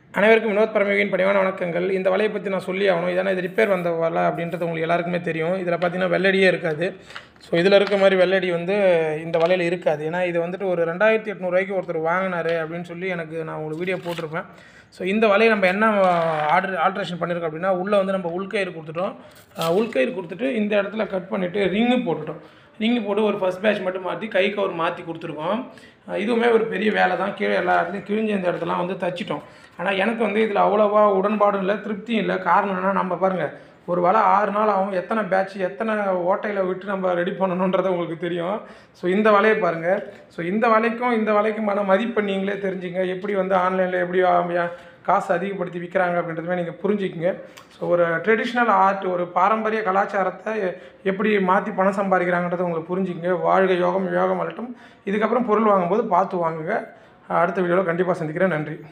அனைவருக்கும் வினோத் பரமவியின் பணிவான வணக்கங்கள் இந்த வலையை பற்றி நான் சொல்லி ஆகணும் இதனால் இது ரிப்பேர் வந்த வலை அப்படின்றது உங்களுக்கு எல்லாருக்குமே தெரியும் இதில் பார்த்தீங்கன்னா வெள்ளடியே இருக்காது ஸோ இதில் இருக்க மாதிரி வெள்ளடி வந்து இந்த வலையில் இருக்காது ஏன்னா இது வந்துட்டு ஒரு ரெண்டாயிரத்தி எட்நூறுவாய்க்கு ஒருத்தர் வாங்கினாரு அப்படின்னு சொல்லி எனக்கு நான் உங்களுக்கு வீடியோ போட்டிருப்பேன் ஸோ இந்த வலையை நம்ம என்ன ஆர்டர் ஆல்ட்ரேஷன் பண்ணியிருக்கோம் அப்படின்னா உள்ளே வந்து நம்ம உள்கயிறு கொடுத்துட்டோம் அஹ் உள்கயிறு கொடுத்துட்டு இந்த இடத்துல கட் பண்ணிவிட்டு ரிங்கு போட்டுட்டோம் ரிங்கு போட்டு ஒரு ஃபஸ்ட் பேட்ச் மட்டும் மாற்றி கை கவர் மாற்றி கொடுத்துருக்கோம் அஹ் இதுவுமே ஒரு பெரிய வேலை தான் கீழே எல்லா இடத்துலையும் கிழிஞ்ச இந்த இடத்துலாம் வந்து தச்சிட்டோம் ஆனால் எனக்கு வந்து இதில் அவ்வளோவா உடன்பாடும் இல்லை திருப்தியும் இல்லை காரணம் என்னன்னா நம்ம பாருங்கள் ஒரு வேலை ஆறு நாள் ஆகும் எத்தனை பேட்ச் எத்தனை ஓட்டையில் விட்டு நம்ம ரெடி பண்ணணுன்றது உங்களுக்கு தெரியும் ஸோ இந்த வலையை பாருங்கள் ஸோ இந்த வலைக்கும் இந்த வலைக்குமான மதிப்பை நீங்களே தெரிஞ்சுங்க எப்படி வந்து ஆன்லைனில் எப்படி ஆ- காசு அதிகப்படுத்தி விற்கிறாங்க அப்படின்றதுமே நீங்கள் புரிஞ்சுக்கிங்க ஸோ ஒரு ட்ரெடிஷ்னல் ஆர்ட் ஒரு பாரம்பரிய கலாச்சாரத்தை எ- எப்படி மாற்றி பணம் சம்பாதிக்கிறாங்கன்றதை உங்களுக்கு புரிஞ்சுக்கிங்க வாழ்க யோகம் யோகம் வரட்டும் இதுக்கப்புறம் பொருள் வாங்கும்போது பார்த்து வாங்குங்க அடுத்த வீடியோவில் கண்டிப்பாக சந்திக்கிறேன் நன்றி